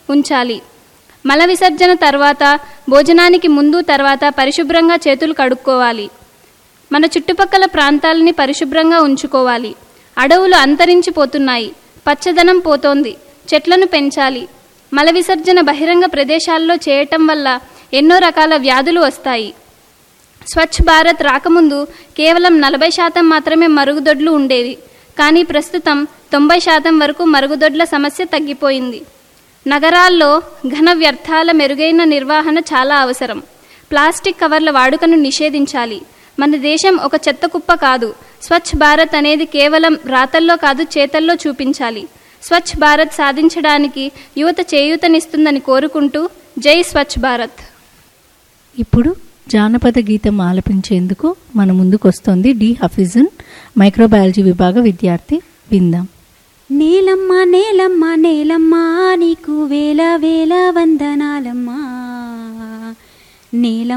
ఉంచాలి మల విసర్జన తర్వాత భోజనానికి ముందు తర్వాత పరిశుభ్రంగా చేతులు కడుక్కోవాలి మన చుట్టుపక్కల ప్రాంతాలని పరిశుభ్రంగా ఉంచుకోవాలి అడవులు అంతరించిపోతున్నాయి పచ్చదనం పోతోంది చెట్లను పెంచాలి మల విసర్జన బహిరంగ ప్రదేశాల్లో చేయటం వల్ల ఎన్నో రకాల వ్యాధులు వస్తాయి స్వచ్ఛ భారత్ రాకముందు కేవలం నలభై శాతం మాత్రమే మరుగుదొడ్లు ఉండేవి కానీ ప్రస్తుతం తొంభై శాతం వరకు మరుగుదొడ్ల సమస్య తగ్గిపోయింది నగరాల్లో ఘన వ్యర్థాల మెరుగైన నిర్వహణ చాలా అవసరం ప్లాస్టిక్ కవర్ల వాడుకను నిషేధించాలి మన దేశం ఒక చెత్త కుప్ప కాదు స్వచ్ఛ భారత్ అనేది కేవలం రాతల్లో కాదు చేతల్లో చూపించాలి స్వచ్ఛ భారత్ సాధించడానికి యువత చేయూతనిస్తుందని కోరుకుంటూ జై స్వచ్ఛ భారత్ ఇప్పుడు జానపద గీతం ఆలపించేందుకు మన ముందుకు వస్తోంది డి హఫీజన్ మైక్రోబయాలజీ విభాగ విద్యార్థి విందాం నేలమ్మ నేలమ్మ నేలమ్మ నీకు వేల వేల వందనాలమ్మా నేలమ్మ